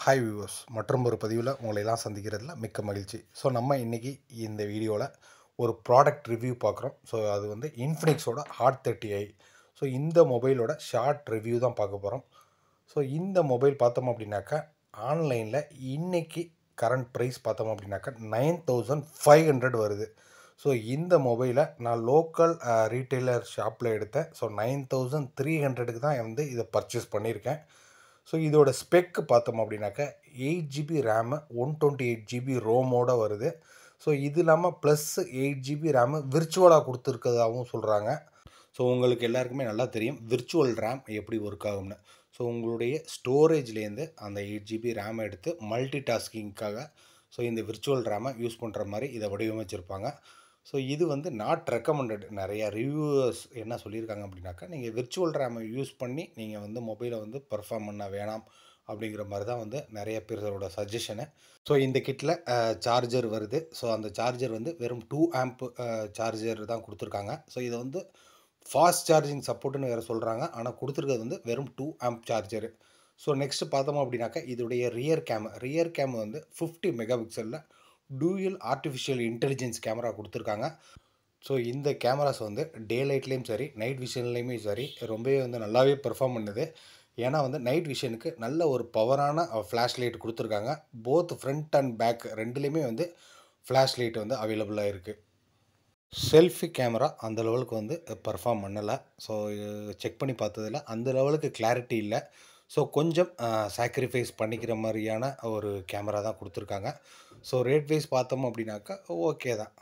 hi viewers மற்றும் ஒரு பதிவில் உங்களை எல்லாம் சந்திக்கிறதுல மிக்க மகிழ்ச்சி ஸோ நம்ம இன்றைக்கி இந்த வீடியோவில் ஒரு ப்ராடக்ட் ரிவ்யூ பார்க்குறோம் ஸோ அது வந்து இன்ஃபினிக்ஸோட ஹாட் தேர்ட்டி ஐ ஸோ இந்த மொபைலோட ஷார்ட் ரிவ்யூ தான் பார்க்க போகிறோம் ஸோ இந்த மொபைல் பார்த்தோம் அப்படின்னாக்கா ஆன்லைனில் இன்னைக்கு கரண்ட் ப்ரைஸ் பார்த்தோம் அப்படின்னாக்கா நைன் தௌசண்ட் ஃபைவ் ஹண்ட்ரட் வருது ஸோ இந்த மொபைலை நான் லோக்கல் ரீட்டைலர் ஷாப்பில் எடுத்தேன் ஸோ நைன் தௌசண்ட் த்ரீ ஹண்ட்ரடுக்கு தான் வந்து இதை பர்ச்சேஸ் பண்ணியிருக்கேன் ஸோ இதோட ஸ்பெக் பார்த்தோம் அப்படின்னாக்கா eight GB RAM one twenty eight GB ரோமோட வருது ஸோ இது இல்லாமல் ப்ளஸ் எயிட் ஜிபி ரேமு விர்ச்சுவலாக கொடுத்துருக்கதாகவும் சொல்கிறாங்க ஸோ உங்களுக்கு எல்லாருக்குமே நல்லா தெரியும் விர்ச்சுவல் ரேம் எப்படி ஒர்க் ஆகும்னு ஸோ உங்களுடைய ஸ்டோரேஜ்லேருந்து அந்த எயிட் ஜிபி ரேமை எடுத்து மல்டி டாஸ்கிங்க்காக ஸோ இந்த விர்ச்சுவல் ரேமை யூஸ் பண்ணுற மாதிரி இதை வடிவமைச்சிருப்பாங்க ஸோ இது வந்து நாட் ரெக்கமெண்டட் நிறையா ரிவ்யூவர்ஸ் என்ன சொல்லியிருக்காங்க அப்படின்னாக்கா நீங்கள் விர்ச்சுவல் ரேமை யூஸ் பண்ணி நீங்கள் வந்து மொபைலை வந்து பெர்ஃபார்ம் பண்ண வேணாம் அப்படிங்கிற மாதிரி தான் வந்து நிறைய பேரோட சஜஷனு ஸோ இந்த கிட்டில் சார்ஜர் வருது ஸோ அந்த சார்ஜர் வந்து வெறும் டூ ஆம்ப் சார்ஜர் தான் கொடுத்துருக்காங்க ஸோ இதை வந்து ஃபாஸ்ட் சார்ஜிங் சப்போர்ட்டுன்னு வேறு சொல்கிறாங்க ஆனால் கொடுத்துருக்கிறது வந்து வெறும் two amp charger so next பார்த்தோம் அப்படின்னாக்கா இதோடைய ரியர் கேம் ரியர் கேம் வந்து ஃபிஃப்டி மெகா பிக்சலில் டூயல் ஆர்டிஃபிஷியல் இன்டெலிஜென்ஸ் கேமரா கொடுத்துருக்காங்க ஸோ இந்த கேமராஸ் வந்து டே லைட்லேயும் சரி நைட் விஷன்லேயுமே சரி ரொம்பவே வந்து நல்லாவே பெர்ஃபார்ம் பண்ணுது ஏன்னா வந்து நைட் விஷனுக்கு நல்ல ஒரு பவரான ஃப்ளாஷ் லைட் கொடுத்துருக்காங்க போத் ஃப்ரண்ட் அண்ட் பேக் ரெண்டுலேயுமே வந்து ஃப்ளாஷ் லைட் வந்து அவைலபிளாக இருக்குது செல்ஃபி கேமரா அந்த லெவலுக்கு வந்து பர்ஃபார்ம் பண்ணலை ஸோ செக் பண்ணி பார்த்ததில் அந்த லெவலுக்கு கிளாரிட்டி இல்லை ஸோ கொஞ்சம் சாக்ரிஃபைஸ் பண்ணிக்கிற மாதிரியான ஒரு கேமரா தான் கொடுத்துருக்காங்க ஸோ ரேட் வைஸ் பார்த்தோம் அப்படின்னாக்கா ஓகே தான்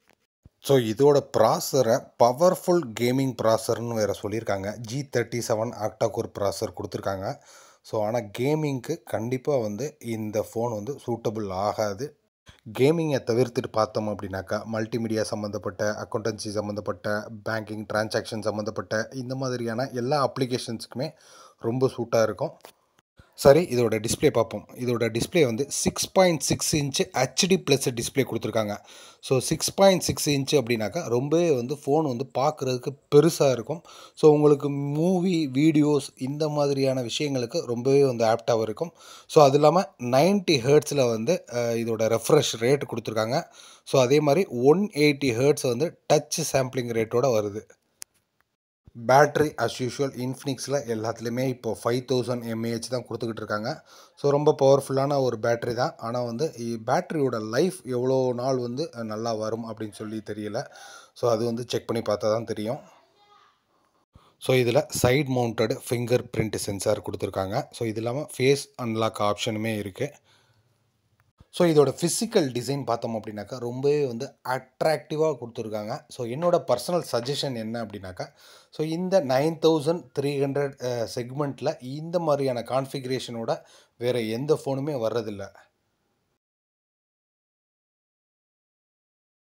ஸோ இதோட ப்ராசரை பவர்ஃபுல் கேமிங் ப்ராசர்னு வேறு சொல்லியிருக்காங்க ஜி தேர்ட்டி செவன் ஆக்டாகோர் ப்ராசர் கொடுத்துருக்காங்க ஸோ ஆனால் கேமிங்க்கு கண்டிப்பாக வந்து இந்த ஃபோன் வந்து சூட்டபிள் ஆகாது கேமிங்கை தவிர்த்துட்டு பார்த்தோம் அப்படின்னாக்கா மல்டிமீடியா சம்மந்தப்பட்ட அக்கௌண்டன்சி சம்மந்தப்பட்ட பேங்கிங் டிரான்சாக்ஷன் சம்மந்தப்பட்ட இந்த மாதிரியான எல்லா அப்ளிகேஷன்ஸுக்குமே ரொம்ப சூட்டாக இருக்கும் சரி இதோட டிஸ்பிளே பார்ப்போம் இதோட டிஸ்பிளே வந்து six point six inch HD plus display கொடுத்துருக்காங்க so six point six inch அப்படின்னாக்கா ரொம்பவே வந்து ஃபோன் வந்து பார்க்குறதுக்கு பெருசாக இருக்கும் ஸோ உங்களுக்கு மூவி வீடியோஸ் இந்த மாதிரியான விஷயங்களுக்கு ரொம்பவே வந்து ஆப்டாகவும் இருக்கும் ஸோ அது இல்லாமல் நைன்ட்டி ஹேர்ட்ஸில் வந்து இதோட ரெஃப்ரெஷ் ரேட் கொடுத்துருக்காங்க ஸோ அதே மாதிரி ஒன் எயிட்டி ஹேர்ட்ஸ் வந்து டச் சாம்பிளிங் ரேட்டோட வருது பேட்ரி அஸ் யூஷுவல் இன்ஃபினிக்ஸில் எல்லாத்துலேயுமே இப்போ ஃபைவ் தௌசண்ட் எம்ஏஹெச் தான் கொடுத்துக்கிட்டு இருக்காங்க ஸோ ரொம்ப பவர்ஃபுல்லான ஒரு பேட்ரி தான் ஆனால் வந்து பேட்ரியோட லைஃப் எவ்வளோ நாள் வந்து நல்லா வரும் அப்படின்னு சொல்லி தெரியல ஸோ அது வந்து செக் பண்ணி பார்த்தா தான் தெரியும் ஸோ இதில் side mounted fingerprint sensor கொடுத்துருக்காங்க ஸோ இது இல்லாமல் ஃபேஸ் அன்லாக் ஆப்ஷனுமே இருக்குது ஸோ இதோட ஃபிசிக்கல் டிசைன் பார்த்தோம் அப்படின்னாக்கா ரொம்பவே வந்து அட்ராக்டிவாக கொடுத்துருக்காங்க ஸோ என்னோடய பர்சனல் சஜஷன் என்ன அப்படின்னாக்கா ஸோ இந்த நைன் தௌசண்ட் த்ரீ ஹண்ட்ரட் செக்மெண்ட்டில் இந்த மாதிரியான கான்ஃபிகரேஷனோட வேறு எந்த ஃபோனுமே வர்றதில்ல